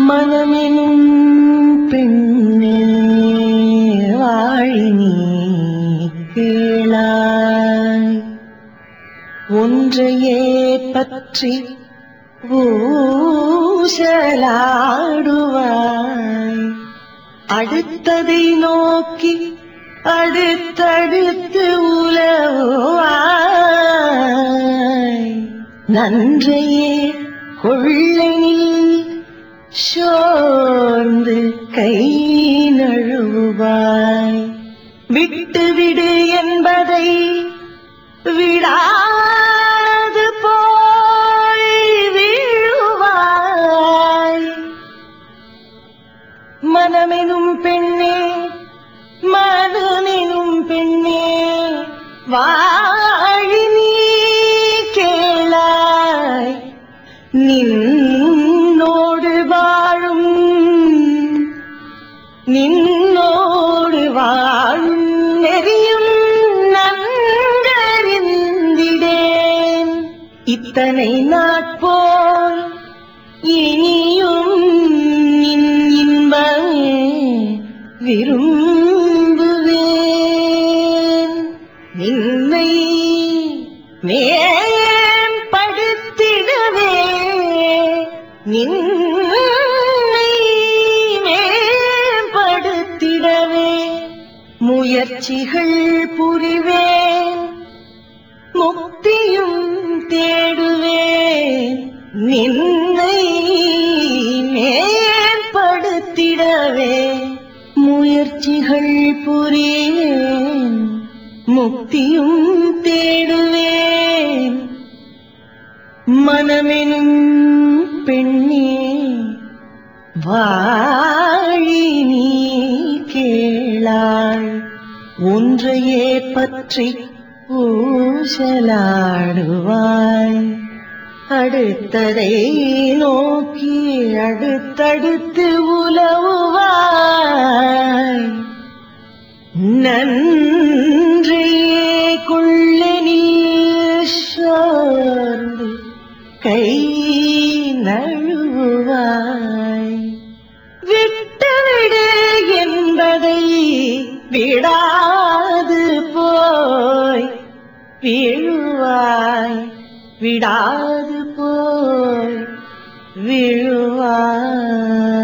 மனமெனும் பெண்ணே வாழினி கேளாய் ஒன்றையே பற்றி ஊசலாடுவாய் அடுத்ததை நோக்கி அடுத்தடுத்து உலவாய் நன்றையே கொள்ளையில் சோர்ந்து கை நழுவாய் விட்டுவிடு என்பதை விடாது போய் வீழுவாய் மனமெனும் பெண்ணே மனமெனும் பெண்ணே வாழி நீ கேளாய் நின்னோடு வாழும் நின்னோடு வாழும் நெறியும் நன்கறிந்திடேன் இத்தனை நாட்போல் இனியும் நின் இன்பமே விரும்புவேன் நின்னை மேம்படுத்திடவே நின்னை மேம்படுத்திடவே முயற்சிகள் புரிவேன் முக்தியும் தேடுவேன் நின்னை மேம்படுத்திடவே முயற்சிகள் புரிவேன் முக்தியும் தேடுவேன் மனமெனும் பெண்ணே வாழி நீ கேளாய் ஒன்றையே பற்றி ஊசலாடுவாய் அடுத்ததை நோக்கி அடுத்தடுத்து உலவுவாய் நன்றையே கொள்ளனில் சார்ந்து கை நழுவாய் விட்டுவிடு என்பதை விடாது போய் வீழுவாய் விடாது போய் விழுவாய்